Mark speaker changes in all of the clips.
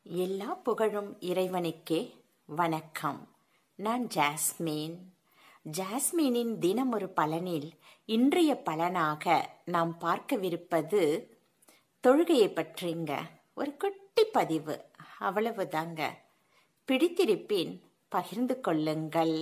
Speaker 1: எல்லா புகழும் இறைவனுக்கே வணக்கம் நான் ஜாஸ்மின் ஜாஸ்மினின் தினம் ஒரு பலனில் இன்றைய பலனாக நாம் பார்க்கவிருப்பது தொழுகையை பற்றிங்க ஒரு குட்டி பதிவு அவ்வளவுதாங்க பிடித்திருப்பின் பகிர்ந்து கொள்ளுங்கள்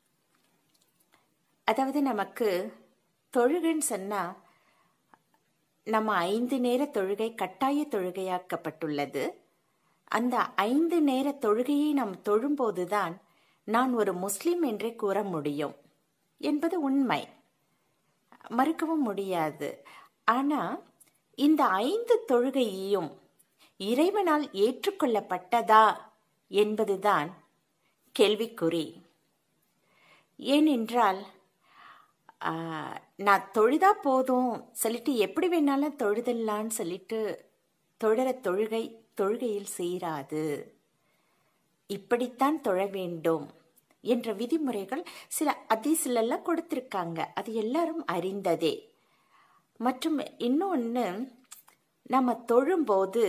Speaker 1: அதாவது நமக்கு தொழுகைன்னு சொன்னா நம்ம ஐந்து நேர தொழுகை கட்டாய தொழுகையாக்கப்பட்டுள்ளது அந்த ஐந்து நேர தொழுகையை நாம் தொழும்போதுதான் நான் ஒரு முஸ்லிம் என்றே கூற முடியும் என்பது உண்மை மறுக்கவும் முடியாது ஆனா இந்த ஐந்து தொழுகையையும் இறைவனால் ஏற்றுக்கொள்ளப்பட்டதா என்பதுதான் கேள்விக்குறி ஏனென்றால் ஆஹ், நான் தொழுதா போதும் சொல்லிட்டு எப்படி வேணாலும் தொழுதல்லான்னு சொல்லிட்டு தொழற தொழுகை தொழுகையில் சேராது இப்படித்தான் தொழ வேண்டும் என்ற விதிமுறைகள் சில அதிசிலெல்லாம் கொடுத்திருக்காங்க அது எல்லாரும் அறிந்ததே மற்றும் இன்னொன்று நம்ம தொழும்போது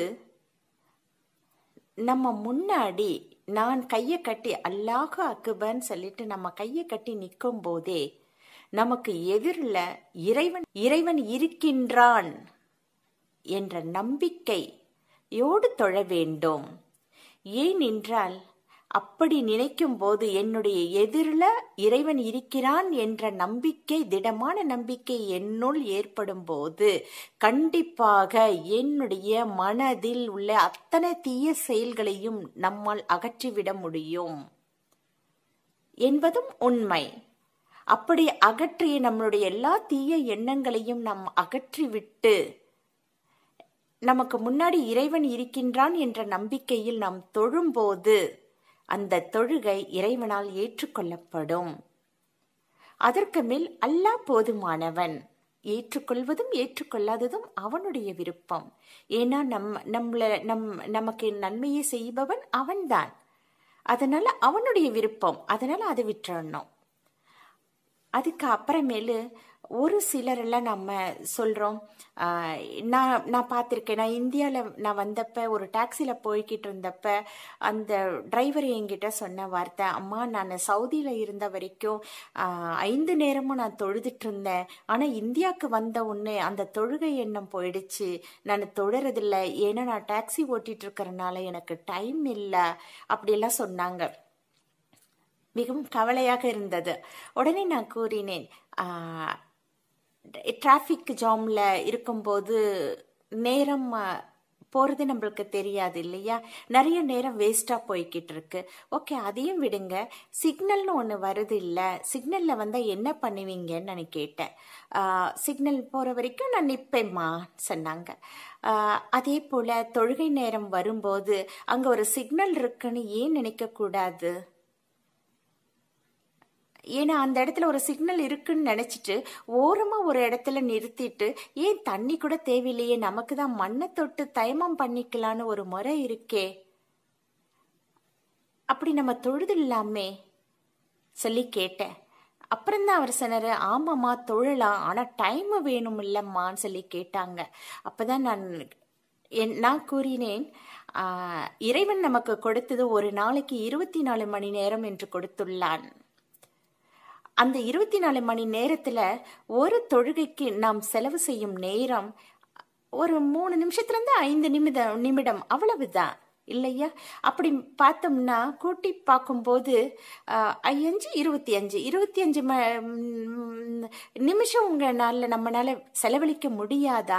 Speaker 1: நம்ம முன்னாடி நான் கையை கட்டி அல்லாஹ் அக்குபன்னு சொல்லிட்டு நம்ம கையை கட்டி நிற்கும் போதே நமக்கு எதிரில் இறைவன் இறைவன் இருக்கின்றான் என்ற நம்பிக்கையோடு தொழ வேண்டும் ஏனென்றால் அப்படி நினைக்கும் போது என்னுடைய எதிரில் இறைவன் இருக்கிறான் என்ற நம்பிக்கை திடமான நம்பிக்கை என்னுள் ஏற்படும் போது கண்டிப்பாக என்னுடைய மனதில் உள்ள அத்தனை தீய செயல்களையும் நம்மால் அகற்றிவிட முடியும் என்பதும் உண்மை அப்படி அகற்றிய நம்மளுடைய எல்லா தீய எண்ணங்களையும் நாம் அகற்றிவிட்டு நமக்கு முன்னாடி இறைவன் இருக்கின்றான் என்ற நம்பிக்கையில் நாம் தொழும்போது அந்த தொழுகை இறைவனால் ஏற்றுக்கொள்ளப்படும் அதற்கு மேல் அல்லாஹ் போதுமானவன் ஏற்றுக்கொள்வதும் ஏற்றுக்கொள்ளாததும் அவனுடைய விருப்பம் ஏன்னா நம் நம்மள நம் நமக்கு நன்மையை செய்பவன் அவன்தான் அதனால அவனுடைய விருப்பம் அதனால அதை விட்டுறணும் அதுக்கு அப்புறமேலு ஒரு சிலரெல்லாம் நம்ம சொல்கிறோம் நான் நான் பார்த்துருக்கேன் நான் இந்தியாவில் நான் வந்தப்ப ஒரு டாக்ஸியில் போய்கிட்டு இருந்தப்ப அந்த டிரைவர் என்கிட்ட சொன்ன வார்த்தை அம்மா நான் சவுதியில் இருந்த வரைக்கும் ஆஹ், ஐந்து நேரமும் நான் தொழுதுட்டு இருந்தேன் ஆனால் இந்தியாவுக்கு வந்த உடனே அந்த தொழுகை எண்ணம் போயிடுச்சு நான் தொழுறதில்ல ஏன்னா நான் டாக்ஸி ஓட்டிட்டு இருக்கிறனால எனக்கு டைம் இல்லை அப்படியெல்லாம் சொன்னாங்க மிகவும் கவலையாக இருந்தது உடனே நான் கூறினேன் டிராஃபிக் ஜாமில் இருக்கும்போது நேரம் ஆ, போகிறது நம்மளுக்கு தெரியாது இல்லையா நிறைய நேரம் வேஸ்ட்டாக போய்கிட்டு இருக்கு ஓகே அதையும் விடுங்க சிக்னல்னு ஒன்று வருது இல்லை சிக்னலில் வந்தால் என்ன பண்ணுவீங்கன்னு நான் கேட்டேன் சிக்னல் போகிற வரைக்கும் நான் நிற்பேம்மா சொன்னாங்க ஆ, அதே போல் தொழுகை நேரம் வரும்போது அங்கே ஒரு சிக்னல் இருக்குன்னு ஏன் நினைக்கக்கூடாது ஏன்னா அந்த இடத்துல ஒரு சிக்னல் இருக்குன்னு நினைச்சிட்டு ஓரமா ஒரு இடத்துல நிறுத்திட்டு ஏன் தண்ணி கூட தேவையில்லையே நமக்கு தான் மண்ணை தொட்டு தயமம் பண்ணிக்கலான்னு ஒரு முறை இருக்கே அப்படி நம்ம தொழுது இல்லாமே சொல்லி கேட்டேன் அப்புறம்தான் அவர் சொன்னாரு ஆமாம்மா தொழலாம் ஆனால் டைம் வேணும் இல்லம்மான்னு சொல்லி கேட்டாங்க அப்பதான் நான் என் நான் கூறினேன் ஆஹ், இறைவன் நமக்கு கொடுத்தது ஒரு நாளைக்கு இருபத்தி நாலு மணி நேரம் என்று கொடுத்துள்ளான் அந்த இருபத்தி நாலு மணி நேரத்துல ஒரு தொழுகைக்கு நாம் செலவு செய்யும் நேரம் ஒரு மூணு நிமிஷத்துல இருந்து ஐந்து நிமிடம் நிமிடம் அவ்வளவுதான் இல்லையா அப்படி பார்த்தோம்னா கூட்டி பார்க்கும்போது ஆஹ், ஐயஞ்சு இருபத்தி அஞ்சு இருபத்தி அஞ்சு ம ம், நிமிஷம் உங்களால நம்மளால செலவழிக்க முடியாதா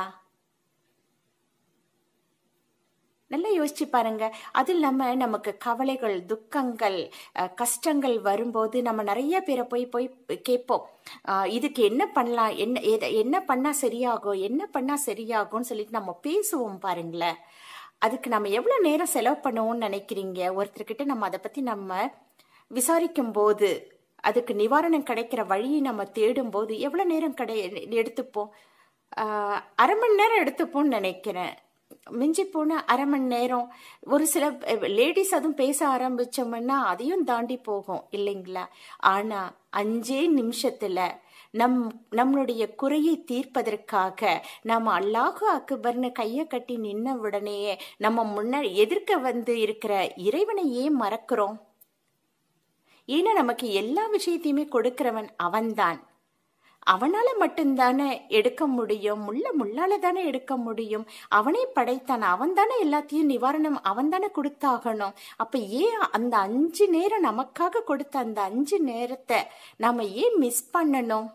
Speaker 1: நல்லா யோசிச்சு பாருங்க அது இல்லாம நமக்கு கவலைகள் துக்கங்கள் அஹ், கஷ்டங்கள் வரும்போது நம்ம நிறைய பேரை போய் போய் கேட்போம் அஹ், இதுக்கு என்ன பண்ணலாம் என்ன எத- என்ன பண்ணா சரியாகும் என்ன பண்ணா சரியாகும்னு சொல்லிட்டு நம்ம பேசுவோம் பாருங்களேன் அதுக்கு நம்ம எவ்வளவு நேரம் செலவு பண்ணுவோம்னு நினைக்கிறீங்க ஒருத்தர்கிட்ட நம்ம அதை பத்தி நம்ம விசாரிக்கும் போது அதுக்கு நிவாரணம் கிடைக்கிற வழியை நம்ம தேடும் போது எவ்வளவு நேரம் கிடை எடுத்துப்போம் ஆஹ், அரை மணி நேரம் எடுத்துப்போம்னு நினைக்கிறேன் மிஞ்சி போன அரை மணி நேரம் ஒரு சில லேடிஸ் அதுவும் பேச ஆரம்பிச்சோம்னா அதையும் தாண்டி போகும் இல்லைங்களா ஆனா அஞ்சே நிமிஷத்துல நம் நம்மளுடைய குறையை தீர்ப்பதற்காக நாம் அல்லாஹு அக்பர்னு கையை கட்டி நின்ன உடனேயே நம்ம முன்னாடி எதிர்க்க வந்து இருக்கிற இறைவனை ஏன் மறக்கிறோம் ஏன்னா நமக்கு எல்லா விஷயத்தையுமே கொடுக்கிறவன் அவன்தான் அவனால மட்டும்தானே எடுக்க முடியும் முள்ள முள்ளால தானே எடுக்க முடியும் அவனே படைத்தான் அவன் தானே எல்லாத்தையும் நிவாரணம் அவன் தானே கொடுத்தாகணும் அப்ப ஏன் அந்த அஞ்சு நேரம் நமக்காக கொடுத்த அந்த அஞ்சு நேரத்தை நாம ஏன் மிஸ் பண்ணணும்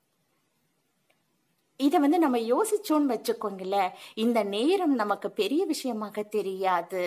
Speaker 1: இதை வந்து நம்ம யோசிச்சோன்னு வச்சுக்கோங்களேன் இந்த நேரம் நமக்கு பெரிய விஷயமாக தெரியாது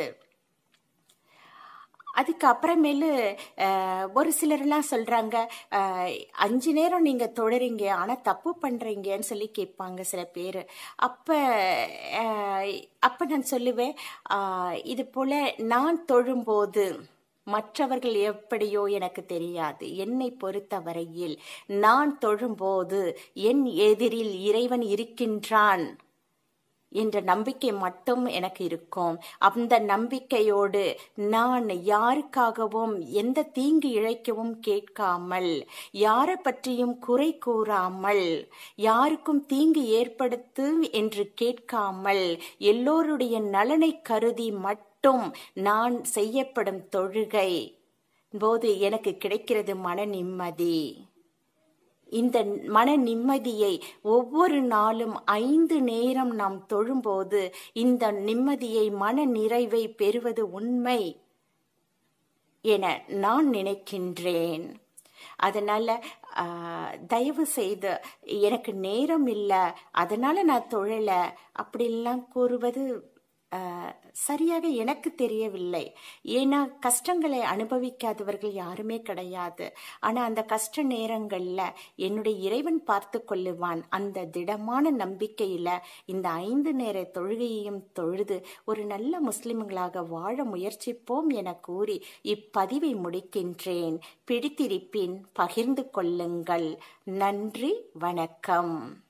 Speaker 1: அதுக்கு அப்புறமேலு அஹ், ஒரு சிலர்லாம் சொல்றாங்க அஹ், அஞ்சு நேரம் நீங்க தொழுறீங்க ஆனா தப்பு பண்றீங்கன்னு சொல்லி கேட்பாங்க சில பேர் அப்ப அஹ், அப்ப நான் சொல்லுவேன் அஹ், இது போல நான் தொழும்போது மற்றவர்கள் எப்படியோ எனக்கு தெரியாது என்னை பொறுத்தவரையில் நான் தொழும்போது என் எதிரில் இறைவன் இருக்கின்றான் என்ற நம்பிக்கை மட்டும் எனக்கு இருக்கும் அந்த நம்பிக்கையோடு நான் யாருக்காகவும் எந்த தீங்கு இழைக்கவும் கேட்காமல் யாரை பற்றியும் குறை கூறாமல் யாருக்கும் தீங்கு ஏற்படுத்து என்று கேட்காமல் எல்லோருடைய நலனை கருதி மட்டும் நான் செய்யப்படும் தொழுகை போது எனக்கு கிடைக்கிறது மன நிம்மதி இந்த மன நிம்மதியை ஒவ்வொரு நாளும் ஐந்து நேரம் நாம் தொழும்போது இந்த நிம்மதியை மன நிறைவை பெறுவது உண்மை என நான் நினைக்கின்றேன் அதனால ஆஹ், தயவு செய்து எனக்கு நேரம் இல்லை அதனால நான் தொழல அப்படிலாம் கூறுவது ஆஹ், சரியாக எனக்கு தெரியவில்லை ஏன்னா கஷ்டங்களை அனுபவிக்காதவர்கள் யாருமே கிடையாது ஆனா அந்த கஷ்ட நேரங்கள்ல என்னுடைய இறைவன் பார்த்து கொள்ளுவான் அந்த திடமான நம்பிக்கையில இந்த ஐந்து நேர தொழுகையையும் தொழுது ஒரு நல்ல முஸ்லிம்களாக வாழ முயற்சிப்போம் என கூறி இப்பதிவை முடிக்கின்றேன் பிடித்திருப்பின் பகிர்ந்து கொள்ளுங்கள் நன்றி வணக்கம்